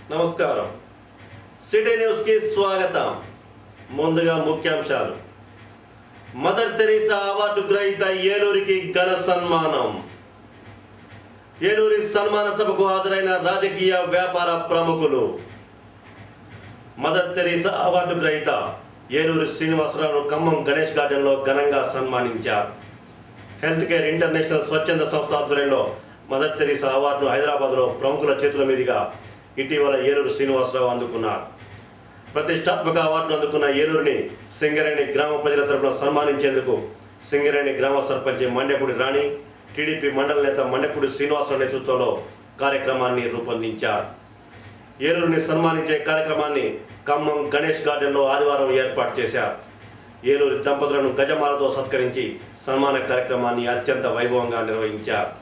నమస్కారం సిటీ న్యూస్కి స్వాగతం ముందుగా ముఖ్యాంశాలు మదర్ తెరీసా అవార్డు గ్రహీత ఏలూరికి ఘన సన్మానం ఏలూరి సన్మాన సభకు హాజరైన రాజకీయ వ్యాపార ప్రముఖులు మదర్ తెరీసా అవార్డు గ్రహీత ఏలూరి శ్రీనివాసరావును ఖమ్మం గణేష్ గార్డెన్లో ఘనంగా సన్మానించారు హెల్త్ కేర్ ఇంటర్నేషనల్ స్వచ్ఛంద సంస్థ ఆధ్వర్యంలో మదర్ తెరీసా అవార్డును హైదరాబాద్లో ప్రముఖుల చేతుల మీదుగా ఇటీవల ఏలూరు శ్రీనివాసరావు అందుకున్నారు ప్రతిష్టాత్మక అవార్డును అందుకున్న ఏలూరుని సింగరేణి గ్రామ ప్రజల తరపున సన్మానించేందుకు సింగరేణి గ్రామ సర్పంచ్ మండెపూడి రాణి టీడీపీ మండల నేత మండెపూడి శ్రీనివాసరావు నేతృత్వంలో కార్యక్రమాన్ని రూపొందించారు ఏలూరుని సన్మానించే కార్యక్రమాన్ని ఖమ్మం గణేష్ గార్డెన్లో ఆదివారం ఏర్పాటు చేశారు ఏలూరు దంపతులను గజమాలతో సత్కరించి సన్మాన కార్యక్రమాన్ని అత్యంత వైభవంగా నిర్వహించారు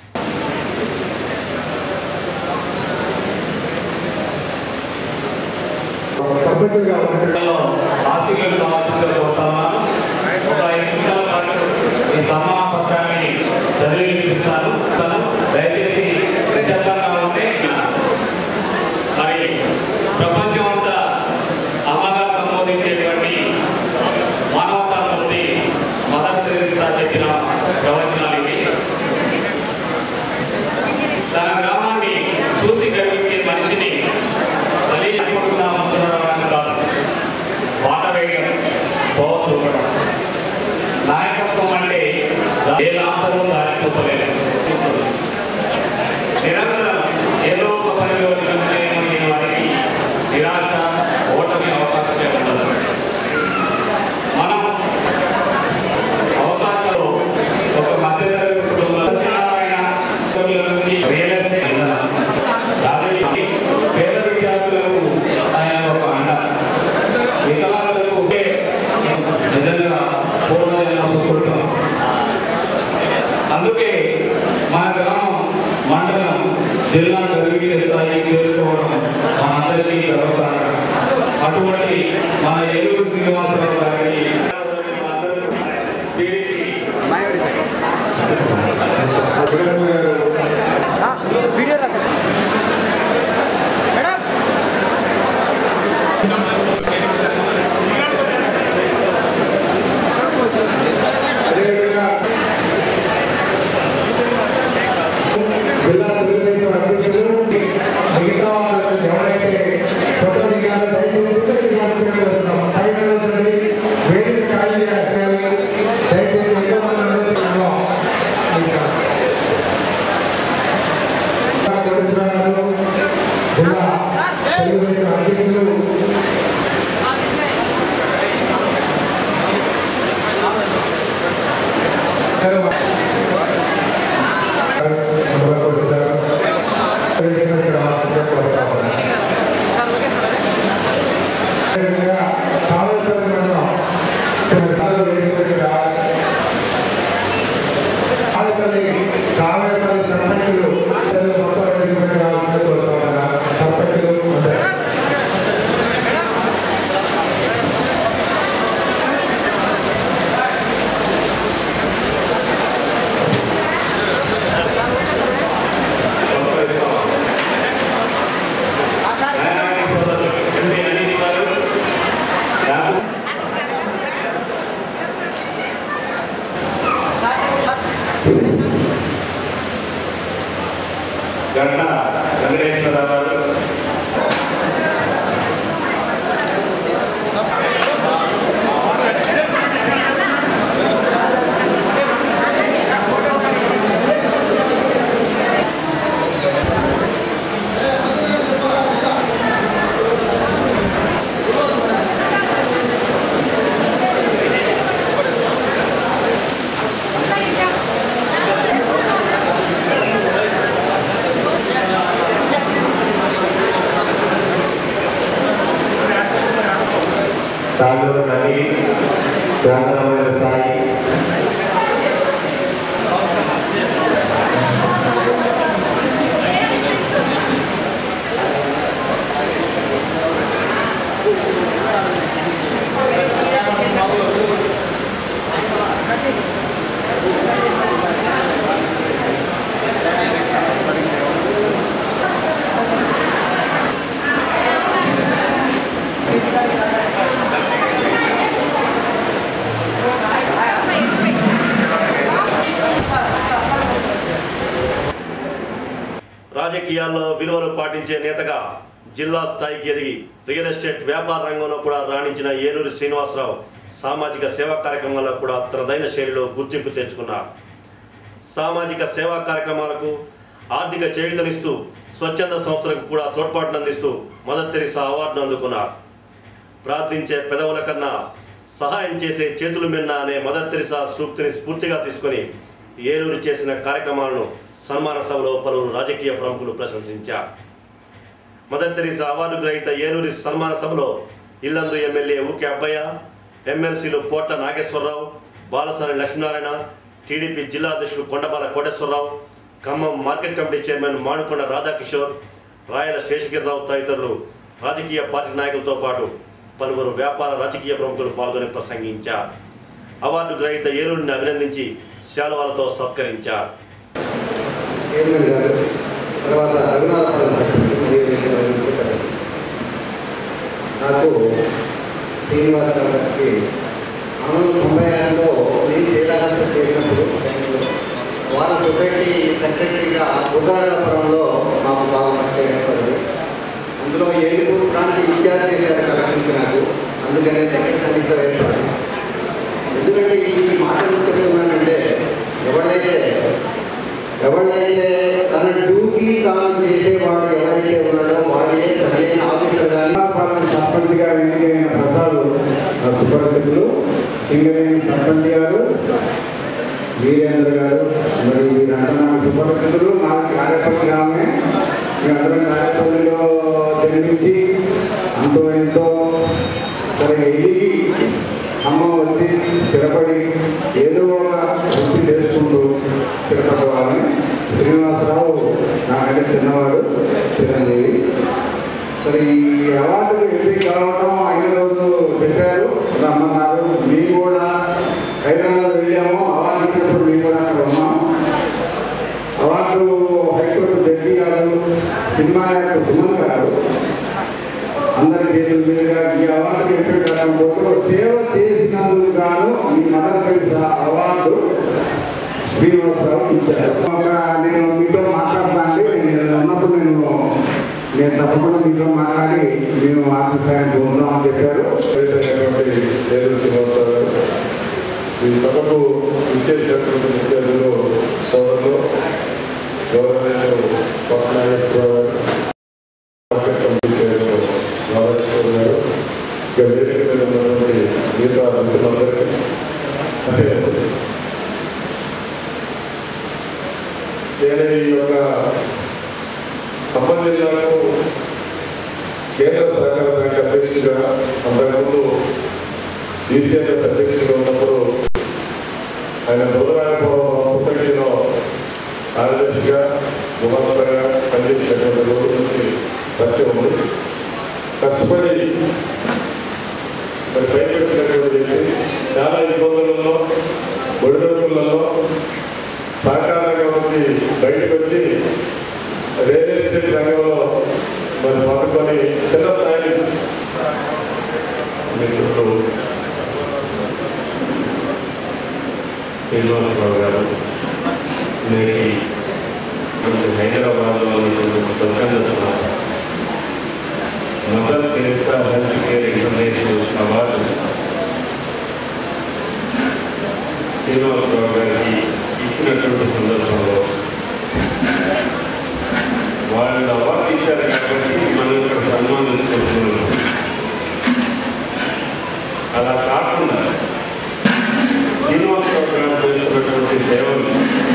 సభ్యులుగా ఉండటంలో ఆర్థికంగా కావాల్సిందిగా ఒక ఐదు నిమిషాల పాటు ఈ సమాన పత్రాన్ని చదివి వినిపిస్తాను తను దయచేసి నిశ్శబ్దంగా ఉంటే మరి ప్రపంచం అంతా అమ్మగా సంబోధించేటువంటి మానవతా నుండి మదర్ తెరీసా చెప్పిన ప్రవచనాలు ఇవి తన గ్రామాన్ని చూసి గర్వించే మనిషిని బలి అనుకుంటున్నామని కాదు వాట వేయడం పోవ చూపడం నాయకత్వం అంటే ఏ లాభము దారిపోతలేదు నిరంతరం ఏదో ఒక పనిలో నిమగ్నమైన వారికి నిరాశ ఓటమి అవకాశమే ఉండదు మనం అవకాశాలు ఒక మధ్యతరగతి కుటుంబంలో సత్యనారాయణ కుటుంబాల నుంచి రియల్ ఎస్టేట్ రాజకీయ పేద విద్యార్థులకు ఆయన ఒక అండ వికలాంగులకు ఒకే నిజంగా పూర్వజన్మ సుకృతం అందుకే మన గ్రామం మండలం జిల్లా గర్వీయ స్థాయికి చేరుకోవడం మనందరికీ గర్వకారణం అటువంటి మన ఏలూరు శ్రీనివాసరావు గారికి టీడీపీ జగన్ గారు వీడియో రా మేడం అదేవిధంగా జిల్లా తెలుగుదేశం అధ్యక్షులు మిగతా వాళ్ళు ఎవరైతే కొత్త దిగాలో దయచేసి వెళ్తున్నాం పైన ఉండండి వేదిక ఖాళీ చేయాలి దయచేసి ఎక్కువ మంది అనుమతిస్తున్నాం. ఇంకా జిల్లా కోటేశ్వరరావు జిల్లా తెలుగుదేశం అధ్యక్షులు గంట వెంకటేశ్వరరావు గారు తాలూరు నది ప్రాంతమైన సాయి ఆ రాజకీయాల్లో విలువలు పాటించే నేతగా జిల్లా స్థాయికి ఎదిగి రియల్ ఎస్టేట్ వ్యాపార రంగంలో కూడా రాణించిన ఏలూరు శ్రీనివాసరావు సామాజిక సేవా కార్యక్రమాల్లో కూడా తనదైన శైలిలో గుర్తింపు తెచ్చుకున్నారు సామాజిక సేవా కార్యక్రమాలకు ఆర్థిక చేయూతనిస్తూ స్వచ్ఛంద సంస్థలకు కూడా తోడ్పాటును అందిస్తూ మదర్ తెరీసా అవార్డును అందుకున్నారు ప్రార్థించే పెదవుల కన్నా సహాయం చేసే చేతులు మిన్న అనే మదర్ తెరిసా సూక్తిని స్ఫూర్తిగా తీసుకొని ఏలూరు చేసిన కార్యక్రమాలను సన్మాన సభలో పలువురు రాజకీయ ప్రముఖులు ప్రశంసించారు మదర్ తెరీసా అవార్డు గ్రహీత ఏలూరి సన్మాన సభలో ఇల్లందు ఎమ్మెల్యే ఊకే అబ్బయ్య ఎమ్మెల్సీలు పోట్ల నాగేశ్వరరావు బాలసాని లక్ష్మీనారాయణ టీడీపీ జిల్లా అధ్యక్షుడు Kondapala Koteswararao Khammam market committee chairman Manukonda Radhakishore Rayala Seshagirirao తదితరులు రాజకీయ పార్టీ నాయకులతో పాటు పలువురు వ్యాపార రాజకీయ ప్రముఖులు పాల్గొని ప్రసంగించారు అవార్డు గ్రహీత ఏలూరిని అభినందించి శాలువాలతో సత్కరించారు చైర్మన్ గారు తర్వాత రఘునాథరావు నాకు శ్రీనివాసరావు గారికి పంతొమ్మిది తొంభై ఆరులో నేను శ్రీలాకాశం చేసినప్పుడు వాళ్ళ సొసైటీ సెక్రటరీగా బుద్ధారాపురంలో మాకు బాగా పరిచయం ఏర్పడింది అందులో ఏడుగురు ప్రాంత ఇన్ఛార్జ్ చేశారు కలెక్షన్కి నాకు అందుకనే దగ్గర సన్నిధితో ఏర్పడింది ఎందుకంటే ఈ మాటలు చెప్తున్నానంటే ఎవరైతే ఎవరైతే తన డ్యూటీ తాను చేసేవాడు ఎవరైతే ఉన్నాడో వాడే సరైన ఆఫీసర్ కానీ పాలన సర్పంచ్గా ఎన్నికైన ప్రసాద్ సుపరిస్థితులు సింగరేణి సర్పంచ్ గారు వీరేంద్ర గారు మరి వీరంతా నాకు సుపరిస్థితులు నాకు కార్యపల్లి ఆమె మేమందరం కార్యపల్లిలో జన్మించి అంతో ఎంతో సరే ఎదిగి అమ్మ వచ్చి స్థిరపడి ఏదో ఒక వృత్తి చేసుకుంటూ స్థిరపడే వాళ్ళని శ్రీనివాసరావు నాకంటే చిన్నవాడు చిరంజీవి మరి ఈ అవార్డులు ఎంపిక కావడం అయిన రోజు చెప్పారు రమ్మన్నారు మేము కూడా హైదరాబాద్ వెళ్ళాము అవార్డు ఇచ్చినప్పుడు మేము కూడా అక్కడ ఉన్నాం అవార్డు హైకోర్టు జడ్జి గారు సినిమా యొక్క సుమన్ గారు అందరి చేతుల మీదుగా ఈ అవార్డు ఎంపిక కాకపోతే సేవ చేసినందుకు గాను ఈ మదర్ తెరిసా అవార్డు శ్రీనివాసరావు ఇచ్చారు ఒక నేను మీతో మాట్లాడతానండి నేను ఉన్నప్పుడు నేను నేను తప్పకుండా మీతో మాట్లాడి మేము ఆర్థిక సాయం పొందామని చెప్పారు ఏలూరు శ్రీనివాసరావు గారు ఈ సభకు ఇచ్చేసినటువంటి విద్యార్థులు సోదరులు గౌరవనీయులు పట్నాగేశ్వరరావు గారు మార్కెట్ కమిటీ చైర్మన్ రాధాకృష్ణ గారు ఇక వేదిక మీద ఉన్నటువంటి మిగతా మిత్రులందరికీ అంటే నేను ఈ యొక్క ఖమ్మం జిల్లాకు కేంద్ర సహకార బ్యాంక్ అధ్యక్షుడిగా అంతకుముందు ఈసీఎంఎస్ అధ్యక్షుడిగా ఉన్నప్పుడు ఆయన బుధవారపురం సొసైటీలో కార్యదర్శిగా గుమస్తగా పనిచేసినటువంటి రోజు నుంచి పరిచయం ఉంది కష్టపడి మరి పైపెట్టినటువంటి వ్యక్తి చాలా ఇబ్బందులలో ఒడిదొడుకులలో సహకారంగా వచ్చి బయటకు వచ్చి రియల్ ఎస్టేట్ రంగంలో మరి మొదలుకొని చిన్న స్థాయి మిత్రులు శ్రీనివాసరావు గారు నేటి మనకి హైదరాబాద్లో ఉన్నటువంటి ఒక స్వచ్ఛంద సంస్థ Mother Teresa health care international award Srinivasarao గారికి ఇచ్చినటువంటి సందర్భంలో వాళ్ళు అవార్డు ఇచ్చారు కాబట్టి మనం ఇక్కడ సన్మానించుకుంటున్నాం అలా కాకుండా శ్రీనివాసరావు గారు చేస్తున్నటువంటి సేవలు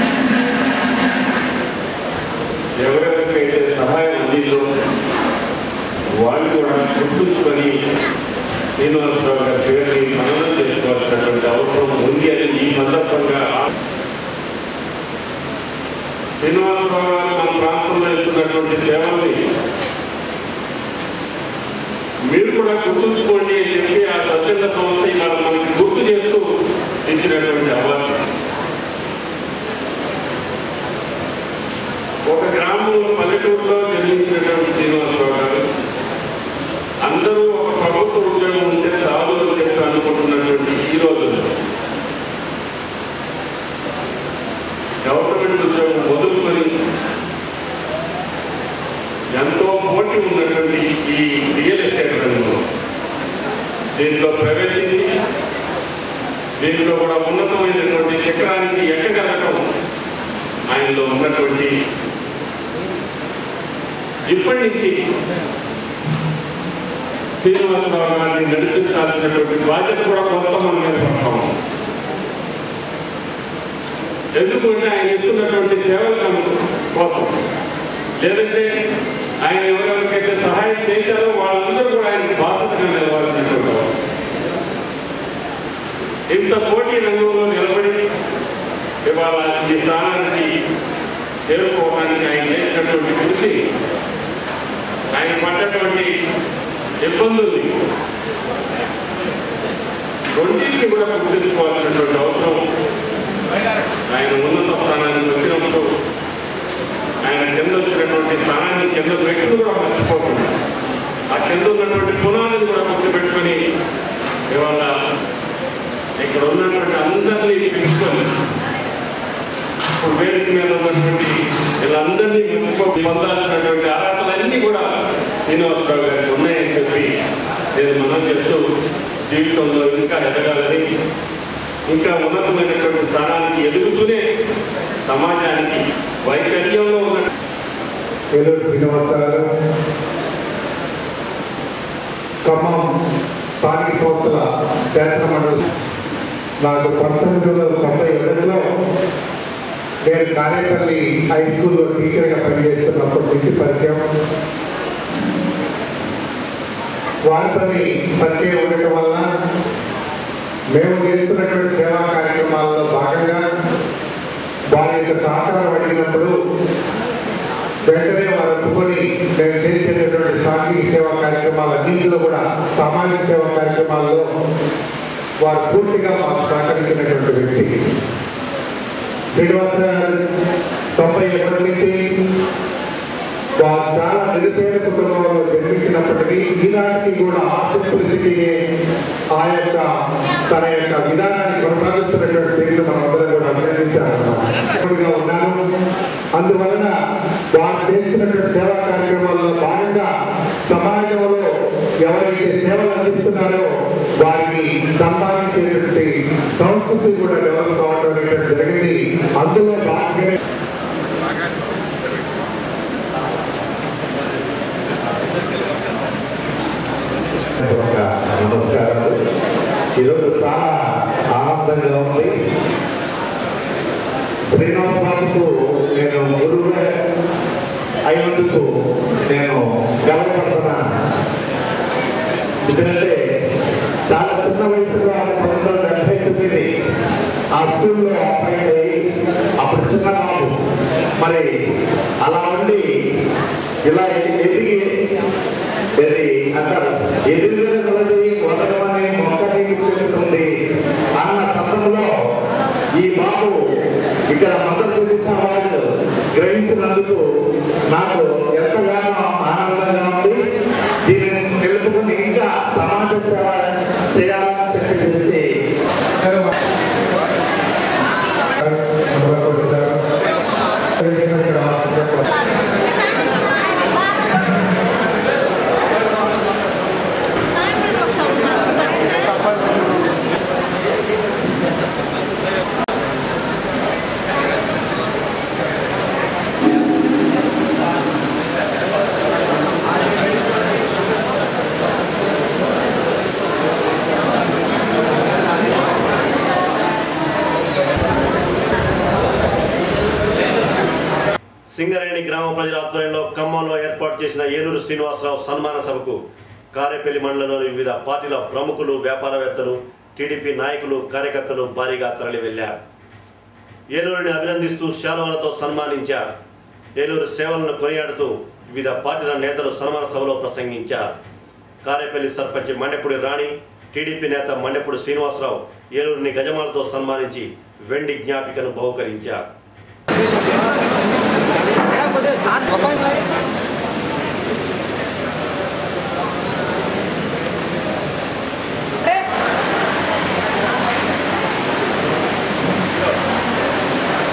ఎవరెవరికైతే సహాయం అందిందో వాళ్ళు కూడా గుర్తుంచుకొని శ్రీనివాసరావు గారి పేరుని మననం చేసుకోవాల్సినటువంటి అవసరం ఉంది అని ఈ సందర్భంగా శ్రీనివాసరావు గారు మన ప్రాంతంలో ఇస్తున్నటువంటి సేవల్ని మీరు కూడా గుర్తుంచుకోండి అని చెప్పి ఆ స్వచ్ఛంద సంస్థ ఇవాళ మనకి గుర్తు చేస్తూ ఇచ్చినటువంటి అవార్డు ఒక గ్రామంలో పల్లెటూరులో జన్మించినటువంటి శ్రీనివాసరావు గారు అందరూ ఒక ప్రభుత్వ ఉద్యోగం ఉంటే చాలు అని చెప్పి అనుకుంటున్నటువంటి ఈ రోజుల్లో గవర్నమెంట్ ఉద్యోగం వదులుకొని పోటీ ఉన్నటువంటి ఈ రియల్ ఎస్టేట్ రంగంలో దీంట్లో ప్రవేశించి దీంట్లో కూడా ఉన్నతమైనటువంటి శిఖరానికి ఎక్కగలగడం ఆయనలో ఉన్నటువంటి ఇప్పటి నుంచి శ్రీనివాసరావు గారిని నడిపించాల్సినటువంటి బాధ్యత కూడా కొంత మన మీద వస్తాం ఎందుకంటే ఆయన ఇస్తున్నటువంటి సేవల కోసం లేదంటే ఆయన ఎవరెవరికైతే సహాయం చేశారో వాళ్ళందరూ కూడా ఆయన బాధ్యతగా నిలవాల్సినటువంటి వారు. ఇంత పోటీ రంగంలో నిలబడి ఇవాళ ఈ స్థానానికి చేరుకోవడానికి ఆయన చేసినటువంటి కృషి ఆయన పడ్డటువంటి ఇబ్బందుల్ని రెండింటిని కూడా గుర్తించుకోవాల్సినటువంటి అవసరం ఆయన ఉన్నత స్థానానికి వచ్చినప్పుడు ఆయన కింద వచ్చినటువంటి స్థానాన్ని కింద వ్యక్తులు కూడా మర్చిపోకుండా ఆ కింద ఉన్నటువంటి పునాదిని కూడా గుర్తుపెట్టుకొని ఇవాళ ఇక్కడ ఉన్నటువంటి అందరినీ పిలుచుకొని ఇప్పుడు వేదిక మీద ఉన్నటువంటి వీళ్ళందరినీ మెచ్చుకో పొందాల్సినటువంటి అర్హతలన్నీ కూడా శ్రీనివాసరావు గారికి ఉన్నాయని చెప్పి నేను మనం చేస్తూ జీవితంలో ఇంకా ఎదగాలని ఇంకా ఉన్నతమైనటువంటి స్థానానికి ఎదుగుతూనే సమాజానికి వైకల్యంలో ఉన్న ఏలూరు శ్రీనివాస గారు ఖమ్మం స్థానిక సంస్థల శాసన మండలి నాకు పంతొమ్మిది వందల తొంభై ఒకటిలో నేను కారేపల్లి హై స్కూల్లో టీచర్గా పనిచేస్తున్నప్పటి నుంచి పరిచయం వారితో పరిచయం ఉండటం వల్ల మేము చేస్తున్నటువంటి సేవా కార్యక్రమాల్లో భాగంగా వారి యొక్క సహకారం అడిగినప్పుడు వెంటనే వారు ఒప్పుకొని మేము చేసేటటువంటి సాంఘిక సేవా కార్యక్రమాలు అన్నింటిలో కూడా సామాజిక సేవా కార్యక్రమాల్లో వారు పూర్తిగా మాకు సహకరించినటువంటి వ్యక్తి శ్రీనివాస గారు తొంభై ఒకటి నుంచి వారు చాలా నిరుపేద కుటుంబంలో జన్మించినప్పటికీ ఈనాటికి కూడా ఆసక్తి ఆ యొక్క తన యొక్క విధానాన్ని కొనసాగిస్తున్నటువంటి వ్యక్తులు మనం అందరం కూడా అభినందించాలన్నమాట ఉన్నాను అందువలన వారు చేస్తున్నటువంటి సేవా కార్యక్రమాల్లో భాగంగా సమాజంలో ఎవరైతే సేవలు అందిస్తున్నారో వారికి సంపాదించేటువంటి సంస్కృతి కూడా డెవలప్ కావడం అనేటువంటి జరిగింది అందులో భాగంగా ఒక నమస్కారాలు ఈరోజు చాలా ఆనందంగా ఉంది శ్రీనివాస బాబుకు నేను గురువుగా అయినందుకు నేను గర్వపడుతున్నాను ఎందుకంటే చాలా చిన్న వయసులో ఆయన పంతొమ్మిది వందల డెబ్బై తొమ్మిది ఆ స్కూల్లో అపాయింట్ అయ్యి అప్పుడు చిన్న బాబు మరి అలా ఉండి ఇలా ఎదిగి ఇది అంటారు ఎదురుగలది వదలమని మొక్క నీకు చెబుతుంది అన్న సందర్భంలో ఈ బాబు ఇక్కడ మద్దతు చూపిస్తున్న వాళ్ళు గ్రహించినందుకు నాకు ఎంతగానో ఆనందంగా ఉంది దీనిని నిలుపుకుని ఇంకా సమాజ సేవ చేయాలని చెప్పి తెలిసి సింగరేణి గ్రామ ప్రజల ఆధ్వర్యంలో ఖమ్మంలో ఏర్పాటు చేసిన ఏలూరు శ్రీనివాసరావు సన్మాన సభకు కారేపల్లి మండలంలోని వివిధ పార్టీల ప్రముఖులు వ్యాపారవేత్తలు టీడీపీ నాయకులు కార్యకర్తలు భారీగా తరలి వెళ్లారు ఏలూరుని అభినందిస్తూ శాలువలతో సన్మానించారు ఏలూరు సేవలను కొనియాడుతూ వివిధ పార్టీల నేతలు సన్మాన సభలో ప్రసంగించారు కారేపల్లి సర్పంచ్ మండెపూడి రాణి టీడీపీ నేత మండెపూడి శ్రీనివాసరావు ఏలూరుని గజమాలతో సన్మానించి వెండి జ్ఞాపికను బహుకరించారు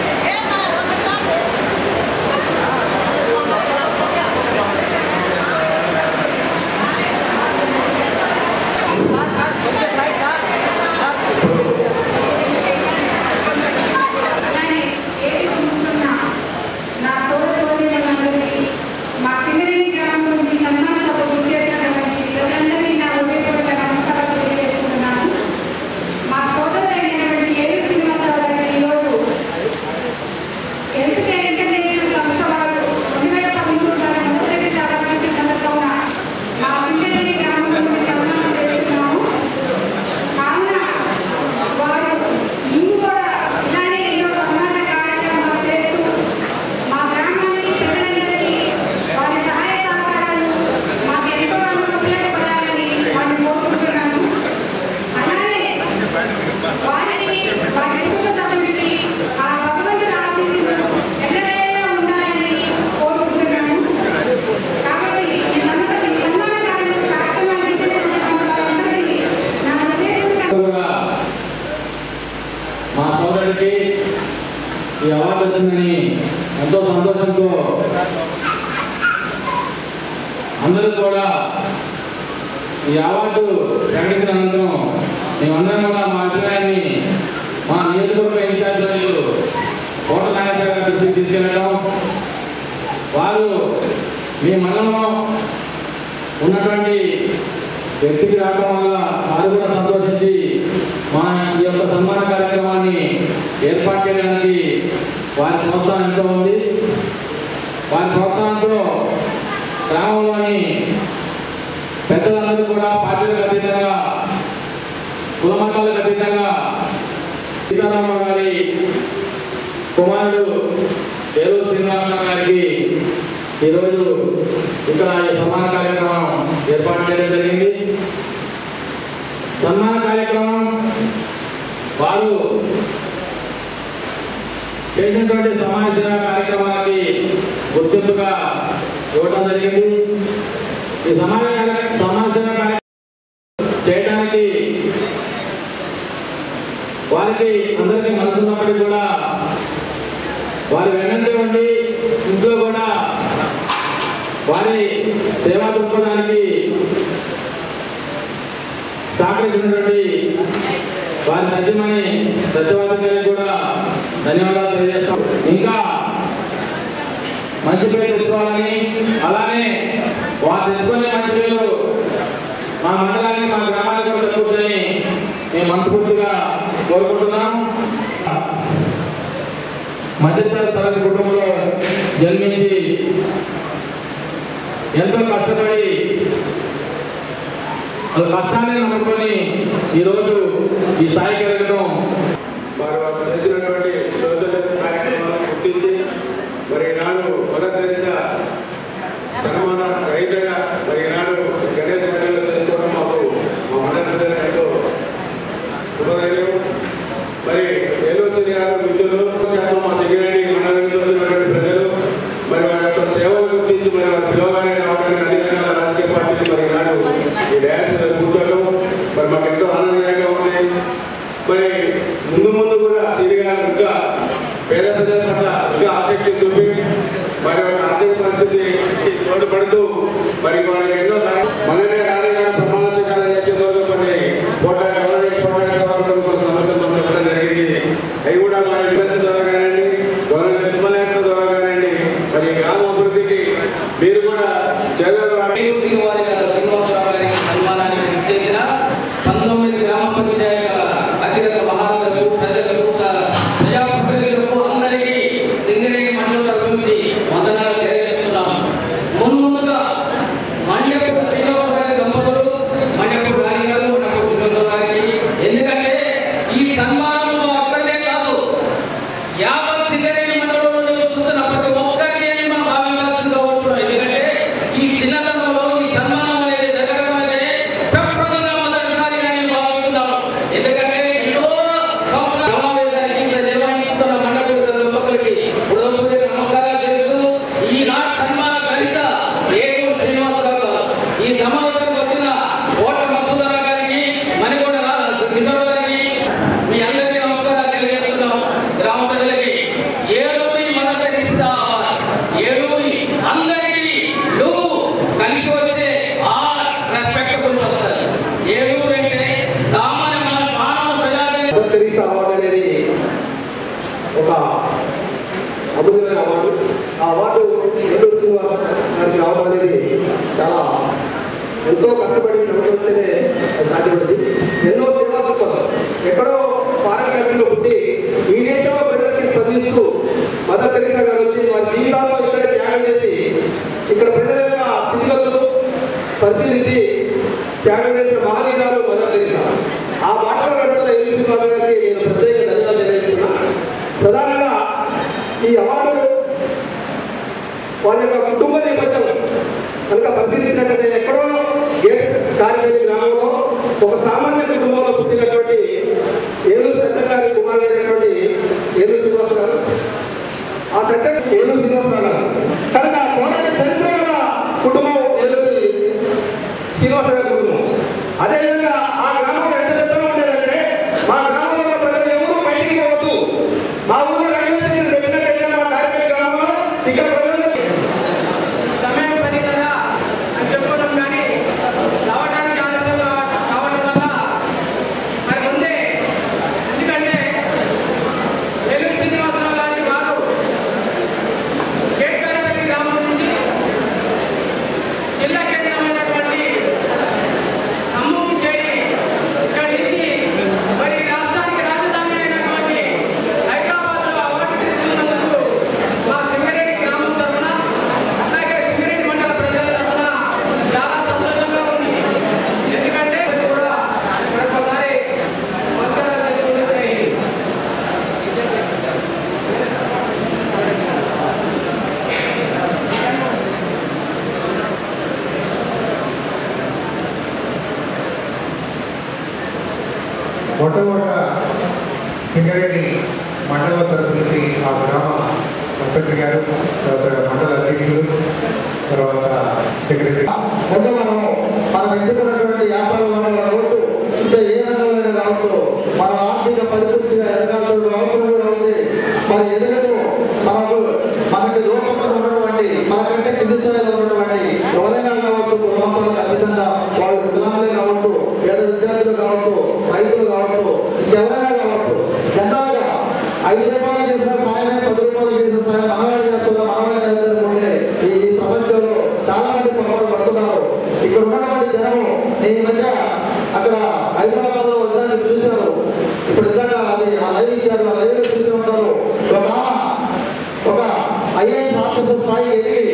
ఏ వచ్చిందని ఎంతో సంతోషంతో అందరూ కూడా ఈ అవార్డు ప్రకటించిన అనంతరం మేమందరం కూడా మా అభిప్రాయాన్ని మా నియోజకవర్గ ఇన్ఛార్జీలు కోట నాగేశ్వర గారి దృష్టికి తీసుకెళ్ళడం వారు మీ మండలంలో ఉన్నటువంటి వ్యక్తికి రావడం వల్ల వారు కూడా సంతోషించి మా ఈ యొక్క సన్మాన కార్యక్రమాన్ని ఏర్పాటు చేయడానికి వారి ప్రోత్సాహం ఎంతో ఉంది వారి ప్రోత్సాహంతో గ్రామంలోని పెద్దలందరూ కూడా పార్టీలకు అతీతంగా కులమతాలకు అతీతంగా సీతారామ గారి కుమారుడు ఏలూరు శ్రీనివాసరావు గారికి ఈరోజు ఇక్కడ ఈ సన్మాన కార్యక్రమం ఏర్పాటు చేయడం జరిగింది సన్మాన కార్యక్రమం వారు చేసినటువంటి సమాజ సేవ కార్యక్రమానికి గుర్తింపుగా ఇవ్వడం జరిగింది ఈ సమాజ కార్య- సమాజ సేవ కార్యక్రమం చేయడానికి వారికి అందరికీ మనసు ఉన్నప్పటికీ కూడా వారి వెన్నంటే ఉండి ఇంట్లో కూడా వారి సేవా దృక్పథానికి సహకరించినటువంటి వారి సత్యమని సత్యవాది గారికి కూడా ధన్యవాదాలు తెలియజేస్తాం ఇంకా మంచి పేరు తెచ్చుకోవాలని అలానే వారు తెచ్చుకునే మంచి పేరు మా మండలానికి మా గ్రామానికి కూడా తెచ్చుకుంటుందని మేము మనస్ఫూర్తిగా కోరుకుంటున్నాం మధ్యతరగతి తరగతి కుటుంబంలో జన్మించి ఎంతో కష్టపడి వాళ్ళ కష్టాన్ని నమ్ముకొని ఈరోజు ఈ స్థాయికి ఎదగడం వారు వారు చేసినటువంటి సోషల్ కార్యక్రమాలను గుర్తించి మరి ఈనాడు మొదటి దశ సన్మాన రైతుగా మరి ఈనాడు గణేష్ పండుగ చేసుకోవడం మాకు మా మండల ప్రజలకు ఎంతో శుభదైవం మరి ఏలూరు గారు మిత్రులు శాతం మా సెక్రటరీ మండలంలో ఉన్నటువంటి ప్రజలు మరి వారి యొక్క సేవలు గుర్తించి మరి వారి పిలవగానే రావడానికి అధికారుల రాజకీయ పార్టీలు మరి ఈనాడు ఈ డ్యాన్స్ మీద కూర్చోవడం మరి మాకు ఎంతో ఆనందకరంగా ఉంది మరి ముందు ముందు కూడా శ్రీ గారు ఇంకా పేద ప్రజల పట్ల ఇంకా ఆసక్తి చూపి మరి వారి ఆర్థిక పరిస్థితి తోడ్పడుతూ మరి వారికి ఎన్నో దాని- మననే రాజకీయ ప్రమాణ స్వీకారం చేసే రోజు కొన్ని పోటా గవర్నమెంట్ పోటా కొన్ని సమస్యలు మనం చెప్పడం జరిగింది అవి కూడా మన విమర్శ ద్వారా కానివ్వండి గవర్నమెంట్ తుమ్మలేఖ ద్వారా కానివ్వండి మరి గ్రామ అభివృద్ధికి మీరు కూడా చేదోడు ఏయూ శ్రీనివారి గారు శ్రీనివాసరావు గారికి సన్మానానికి ఇచ్చేసిన పంతొమ్మిది గ్రామ పంచాయతీల అధికారుల మహానగరులు ప్రజలకు స- ప్రజాప్రతినిధులకు అందరికీ సింగరేణి మండలం తరఫు నుంచి వందనాలు తెలియజేస్తున్నాం మున్ముందుగా మండపూర్ శ్రీనివాస గారి దంపతులు మండపూర్ రాణి గారు మండపూర్ శ్రీనివాసరావు గారికి ఎందుకంటే ఈ సన్మానంలో ఒక్కరిదే కాదు యావత్ సింగరేణి మండలంలో నివసిస్తున్న ప్రతి ఒక్కరికి అని మనం భావించాల్సిందిగా ఉంటున్నాం ఎందుకంటే ఈ చిన్నతనంలో ఈ సన్మానం అనేది జరగడం అనేది ప్రప్రథంగా మొదటిసారిగా నేను భావిస్తున్నాను ఎందుకంటే ఎన్నో సంవత్సరాల సమావేశానికి నిర్వహిస్తున్న మండలి దంపతులకి హృదయపూర్వక నమస్కారాలు చేస్తూ ఈనాటి సన్మాన గ్రహీత ఏలూరు శ్రీనివాసరావు గారు ఈ సమావేశానికి వచ్చిన ఓట మసూదరా గారికి మణికొండ రా- కిషోర్ గారికి మీ అందరికీ నమస్కారాలు తెలియజేస్తున్నాం గ్రామ ప్రజలకి Eluri Mother Teresa award. Eluri అందరికీ లు కలిసి వచ్చే ఆ రెస్పెక్ట్ గురించి వస్తారు ఏలూరు అంటే సామాన్య మానవ మానవ ప్రజానికి మదర్ తెరీసా అవార్డు అనేది ఒక అమూల్యమైన అవార్డు ఆ అవార్డు ఏలూరు శ్రీనివాస గారికి రావడం అనేది చాలా ఎంతో కష్టపడి శ్రమ చేస్తేనే అది సాధ్యపడింది ఎన్నో సేవా దృక్పథం ఎక్కడో ఫారెన్ కంట్రీలో పుట్టి ఈ దేశంలో ప్రజలకి స్పందిస్తూ మదర్ తెరీసా గారు వచ్చి వారి జీవితాల్లో ఇక్కడే త్యాగం చేసి ఇక్కడ ప్రజల యొక్క స్థితిగతులు పరిశీలించి త్యాగం చేసిన మహానీయురాలు మదర్ తెరీసా ఆ మాటలో నడుస్తున్న ఎల్లి బాబు గారికి నేను ప్రత్యేక ధన్యవాదాలు తెలియజేస్తున్నా ప్రధానంగా ఈ అవార్డు వాళ్ళ యొక్క కుటుంబ నేపథ్యం కనుక పరిశీలించినట్లయితే ఎక్కడో గేట్ కారిపల్లి గ్రామంలో ఒక సామాన్య కుటుంబంలో పుట్టినటువంటి ఏలూరు సత్యం గారి కుమారుడైనటువంటి ఏలూరు శ్రీనివాస గారు ఆ సత్యం ఏలూరు శ్రీనివాసరావు గారు కనుక పోరాట చరిత్ర గల కుటుంబం ఏలూరు శ్రీనివాస గారి కుటుంబం అదేవిధంగా ఆ గ్రామం ఎంత పెద్దగా ఉండేదంటే మా గ్రామంలో ఉన్న ప్రజలు ఎవరూ బయటికి పోవద్దు మా ఊళ్ళో రైల్వే స్టేషన్ పెట్టినట్టయితే మొట్టమొదట సింగరేణి మండల తరఫు నుంచి ఆ గ్రామ సర్పంచ్ గారు తర్వాత మండల అధ్యక్షులు తర్వాత సెక్రటరీ ముందు మనం మనం ఎంచుకున్నటువంటి వ్యాపారంలో కావచ్చు ఇంకా ఏ రంగంలో కావచ్చు మన ఆర్థిక పరిపుష్టిగా ఎదగాల్సిన అవసరం కూడా ఉంది మరి ఎదగదు మనకు మనకి లోపల ఉన్నటువంటి మనకంటే కింది స్థాయిలో ఉన్నటువంటి ఎవరైనా కావచ్చు కుటుంబాలకు అతీతంగా వాళ్ళు పిల్లలే కావచ్చు పేద విద్యార్థులు కావచ్చు రైతులు కావచ్చు ఇంకెవరైనా కావచ్చు జనరల్గా ఐదు రూపాయలు చేసిన సాయమే పది రూపాయలు చేసిన సాయం మనవాళ్ళు చేస్తున్న మనవాళ్ళు చేస్తున్నటువంటి ఈ ప్రపంచంలో చాలా మంది పొరపాటు పడుతున్నారు ఇక్కడ ఉన్నటువంటి జనం నేను ఈ మధ్య అక్కడ హైదరాబాద్ లో వద్దని చూశారు ఇప్పుడు ఇందాక అది ఆ లైవ్ ఇచ్చారు ఆ లైవ్ చూసి ఉంటారు ఒక ఆమె ఒక ఐఏఎస్ ఆఫీసర్ స్థాయి ఎదిగి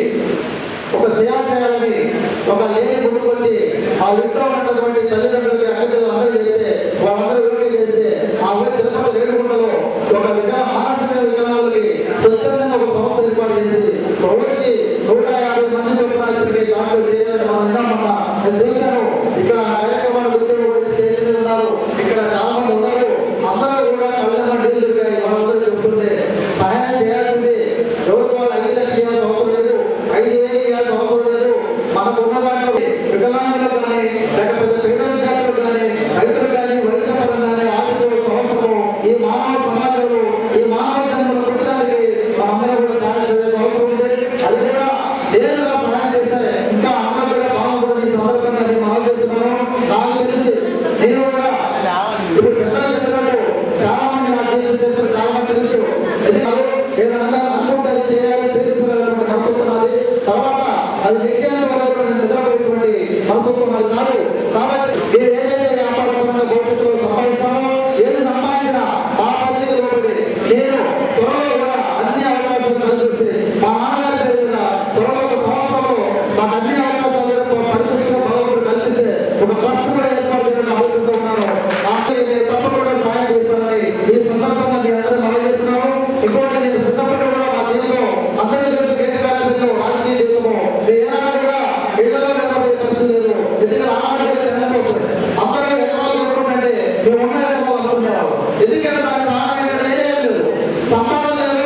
ఒక సేవ చేయాలని ఒక లేని ముందుకొచ్చి ఆ ఇంట్లో ఉన్నటువంటి తల్లిదండ్రులకి అక్కడికి అందరూ చెప్తే వాళ్ళందరూ విలువ చేస్తే ఆ ఊరి తిరుపతి రేణుగుంటలో ఒక వికల మానసిక వికలాంగులకి స్వచ్ఛందంగా ఒక సంస్థ ఏర్పాటు చేసి రోజుకి నూట యాభై మంది చొప్పున ఇక్కడికి డాక్టర్ చేయాలని మనం విన్నామన్నా నేను చూశాను ఇక్కడ ఆ కార్యక్రమాలు గుర్తు కూడా స్టేజ్ మీద ఉన్నారు ఇక్కడ చాలా మంది ఉన్నారు అందరూ కూడా కళ్ళ నీళ్ళు తిరిగాయి వాళ్ళందరూ చెప్తుంటే సహాయం చేయాల్సింది ఎవరికి వాళ్ళు ఐదు లక్షలు ఇవ్వాల్సిన అవసరం లేదు ఐదు వేలు ఇవ్వాల్సిన అవసరం లేదు మనకు ఉన్న దాంట్లో వికలాంగులు కానీ లేకపోతే పేద విద్యార్థులు కానీ రైతులు కానీ వైద్య పరంగానే ఆర్థిక సంవత్సరం ఈ మానవ సమాజంలో ఈ మానవ జన్మను పుట్టడానికి మనందరం కూడా సహాయం చేయాల్సిన అవసరం ఉంది అది కూడా నేరుగా సహాయం చేస్తే ఇంకా అందరూ కూడా బాగుంటుందని ఈ సందర్భంగా నేను మనం చేస్తున్నాను నాకు తెలిసి నేను కూడా ఇప్పుడు పెద్దలు చెప్పినట్టు చాలా మంది నా జీవితం చేస్తారు చాలా మంది తెలుసు ఎందుకంటే ఏదైనా అనుకుంటే అది చేయాలి చేస్తున్నటువంటి మనస్తత్వం నాది తర్వాత అది నెగ్గేంత వరకు కూడా నేను నిద్రపోయేటువంటి మనస్తత్వం నాది కాదు కాబట్టి మీరు ఏదైతే వ్యాపారంలో భవిష్యత్తులో సంపాదిస్తామో ఏది సంపాదించినా మా పరిధికి లోపలి నేను త్వరలో కూడా అన్ని అవకాశాలు కలిసి మా నాన్నగారి పేరు మీద త్వరలో ఒక సంవత్సరంలో మాకు అన్ని అవకాశాలు కూడా పరిస్థితిలో భగవంతుడు కల్పిస్తే ఒక ట్రస్ట్ కూడా ఏర్పాటు చేయాలని ఆలోచిస్తూ ఉన్నాను నాకు నేను తప్పకుండా సహాయం చేస్తానని ఈ సందర్భంగా మీ అందరూ మనం చేస్తున్నాము ఇంకోటి నేను చిన్నప్పటి కూడా మా జీవితంలో అందరికీ తెలుసు కేటీ కార్యక్రమంలో రాజకీయ జీవితము నేను ఏనాడు కూడా ఇళ్లలో నిలబడే పరిస్థితి లేదు ఎందుకంటే ఆనాడు కూడా జనం వస్తుంది అందరూ ఎకరాలు కొట్టుకుంటే మేము ఉన్న ఎకరాలు అనుకునేవాళ్ళం ఎందుకంటే దానికి కారణం ఏంటంటే ఏం లేదు సంపాదన లేదు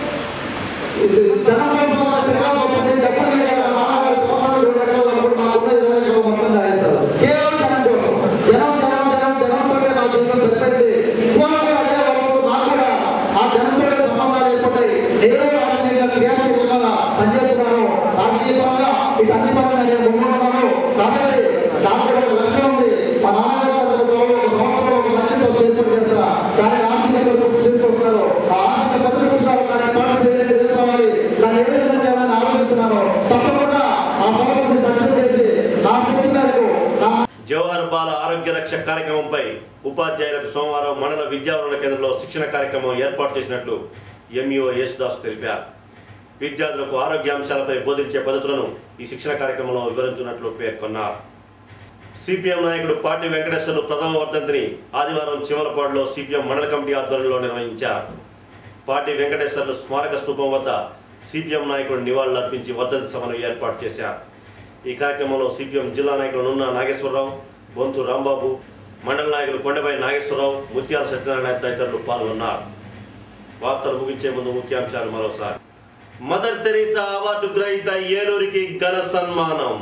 ఇది జనం కోసం మనం తిరగాల్సి వస్తుంది డబ్బులు లేక నాలుగు సంవత్సరాలు రెండు ఎకరాలు అనుకుంటే మాకున్న ఇరవై ఎకరాలు మొత్తం తాగేస్తారు కేవలం జనం కోసం జనం జనం జనం జనంతోనే నా జీవితం సరిపోయింది ఇవాళ కూడా అదే వరకు నాకు కూడా ఆ జనంతో సంబంధాలు ఏర్పడ్డాయి నేను రాజకీయంగా క్రియాశీలంగా పనిచేస్తున్నాను రాజకీయ పరంగా ఇటు అన్ని పరంగా నేను ముందున్నాను కాబట్టి నాకు కూడా ఒక లక్ష్యం ఉంది మా నాన్నగారి పద్ధతిలో ఒక సంవత్సరం ఒక మంచి ట్రస్ట్ ఏర్పాటు చేస్తా కానీ ఆర్థిక పరిస్థితులు తీసుకొస్తున్నారు ఆ ఆర్థిక పరిస్థితులు దాన్ని పాటు చేయాలని చేసుకోవాలి దాన్ని ఏ విధంగా చేయాలని ఆలోచిస్తున్నాను తప్పకుండా ఆ సమస్యను సక్సెస్ చేసి నా శక్తి మేరకు నా జవహర్ బాల ఆరోగ్య రక్ష కార్యక్రమంపై ఉపాధ్యాయులకు సోమవారం మండల విద్యావరణ కేంద్రంలో శిక్షణ కార్యక్రమం ఏర్పాటు చేసినట్లు ఎంఈఓ యేసుదాస్ తెలిపారు విద్యార్థులకు ఆరోగ్య అంశాలపై బోధించే పద్ధతులను ఈ శిక్షణ కార్యక్రమంలో వివరించినట్లు పేర్కొన్నారు సిపిఎం నాయకుడు పార్టీ వెంకటేశ్వర్లు ప్రథమ వర్ధంతిని ఆదివారం చివరపాడులో సిపిఎం మండల కమిటీ ఆధ్వర్యంలో నిర్వహించారు పార్టీ వెంకటేశ్వర్లు స్మారక స్తూపం వద్ద సిపిఎం నాయకుడు నివాళులర్పించి వర్ధంతి సభను ఏర్పాటు చేశారు ఈ కార్యక్రమంలో సిపిఎం జిల్లా నాయకులు నున్న నాగేశ్వరరావు బొంతు రాంబాబు మండల నాయకులు కొండపై నాగేశ్వరరావు ముత్యాల సత్యనారాయణ తదితరులు పాల్గొన్నారు వార్తలు ముగించే ముందు ముఖ్యాంశాలు మరోసారి మదర్ తెరీసా అవార్డు గ్రహీత ఏలూరికి ఘన సన్మానం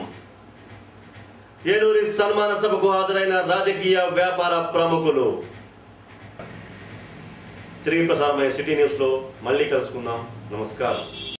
ఏలూరి సన్మాన సభకు హాజరైన రాజకీయ వ్యాపార ప్రముఖులు తిరిగి ప్రసారమయ్యే సిటీ న్యూస్లో మళ్ళీ కలుసుకుందాం నమస్కారం